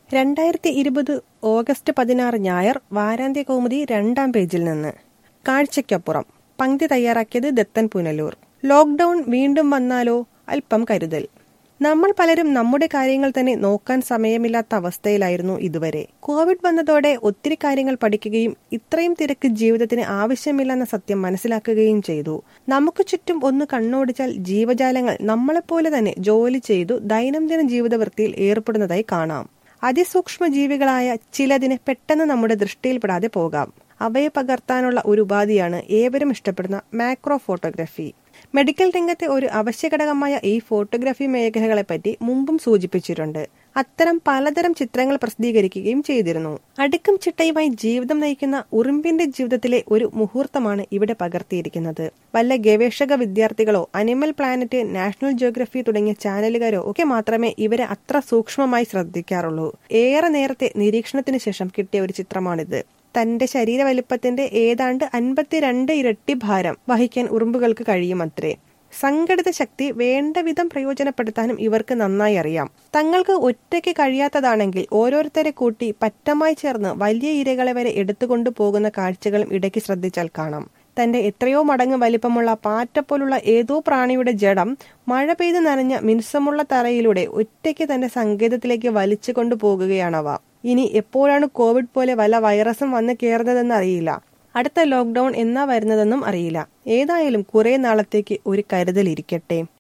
രണ്ടായിരത്തി ഇരുപത് ഓഗസ്റ്റ് പതിനാറ് ഞായർ വാരാന്ത്യ കൗമുദി രണ്ടാം പേജിൽ നിന്ന് കാഴ്ചയ്ക്കപ്പുറം പങ്ക്തി തയ്യാറാക്കിയത് ദത്തൻ പുനലൂർ ലോക്ക്ഡൌൺ വീണ്ടും വന്നാലോ അല്പം കരുതൽ നമ്മൾ പലരും നമ്മുടെ കാര്യങ്ങൾ തന്നെ നോക്കാൻ സമയമില്ലാത്ത അവസ്ഥയിലായിരുന്നു ഇതുവരെ കോവിഡ് വന്നതോടെ ഒത്തിരി കാര്യങ്ങൾ പഠിക്കുകയും ഇത്രയും തിരക്ക് ജീവിതത്തിന് ആവശ്യമില്ലെന്ന സത്യം മനസ്സിലാക്കുകയും ചെയ്തു നമുക്ക് ചുറ്റും ഒന്ന് കണ്ണോടിച്ചാൽ ജീവജാലങ്ങൾ നമ്മളെപ്പോലെ തന്നെ ജോലി ചെയ്തു ദൈനംദിന ജീവിതവൃത്തിയിൽ ഏർപ്പെടുന്നതായി കാണാം അതിസൂക്ഷ്മ ജീവികളായ ചിലതിന് പെട്ടെന്ന് നമ്മുടെ ദൃഷ്ടിയിൽപ്പെടാതെ പോകാം അവയെ പകർത്താനുള്ള ഒരു ഉപാധിയാണ് ഏവരും ഇഷ്ടപ്പെടുന്ന മാക്രോ ഫോട്ടോഗ്രാഫി മെഡിക്കൽ രംഗത്തെ ഒരു അവശ്യഘടകമായ ഈ ഫോട്ടോഗ്രാഫി മേഖലകളെപ്പറ്റി മുമ്പും സൂചിപ്പിച്ചിട്ടുണ്ട് അത്തരം പലതരം ചിത്രങ്ങൾ പ്രസിദ്ധീകരിക്കുകയും ചെയ്തിരുന്നു അടുക്കും ചിട്ടയുമായി ജീവിതം നയിക്കുന്ന ഉറുമ്പിന്റെ ജീവിതത്തിലെ ഒരു മുഹൂർത്തമാണ് ഇവിടെ പകർത്തിയിരിക്കുന്നത് വല്ല ഗവേഷക വിദ്യാർത്ഥികളോ അനിമൽ പ്ലാനറ്റ് നാഷണൽ ജിയോഗ്രഫി തുടങ്ങിയ ചാനലുകാരോ ഒക്കെ മാത്രമേ ഇവരെ അത്ര സൂക്ഷ്മമായി ശ്രദ്ധിക്കാറുള്ളൂ ഏറെ നേരത്തെ നിരീക്ഷണത്തിന് ശേഷം കിട്ടിയ ഒരു ചിത്രമാണിത് തന്റെ ശരീര വലിപ്പത്തിന്റെ ഏതാണ്ട് അൻപത്തിരണ്ട് ഇരട്ടി ഭാരം വഹിക്കാൻ ഉറുമ്പുകൾക്ക് കഴിയുമത്രേ സംഘടിത ശക്തി വേണ്ട വിധം പ്രയോജനപ്പെടുത്താനും ഇവർക്ക് നന്നായി അറിയാം തങ്ങൾക്ക് ഒറ്റയ്ക്ക് കഴിയാത്തതാണെങ്കിൽ ഓരോരുത്തരെ കൂട്ടി പറ്റമായി ചേർന്ന് വലിയ ഇരകളെ വരെ എടുത്തുകൊണ്ടു പോകുന്ന കാഴ്ചകളും ഇടയ്ക്ക് ശ്രദ്ധിച്ചാൽ കാണാം തന്റെ എത്രയോ മടങ്ങ് വലിപ്പമുള്ള പാറ്റ പോലുള്ള ഏതോ പ്രാണിയുടെ ജഡം മഴ പെയ്ത് നനഞ്ഞ മിനുസമുള്ള തറയിലൂടെ ഒറ്റയ്ക്ക് തന്റെ സങ്കേതത്തിലേക്ക് വലിച്ചു കൊണ്ടുപോകുകയാണവ ഇനി എപ്പോഴാണ് കോവിഡ് പോലെ വല്ല വൈറസും വന്ന് കയറുന്നതെന്ന് അറിയില്ല അടുത്ത ലോക്ക്ഡൌൺ എന്നാ വരുന്നതെന്നും അറിയില്ല ഏതായാലും കുറെ നാളത്തേക്ക് ഒരു കരുതൽ ഇരിക്കട്ടെ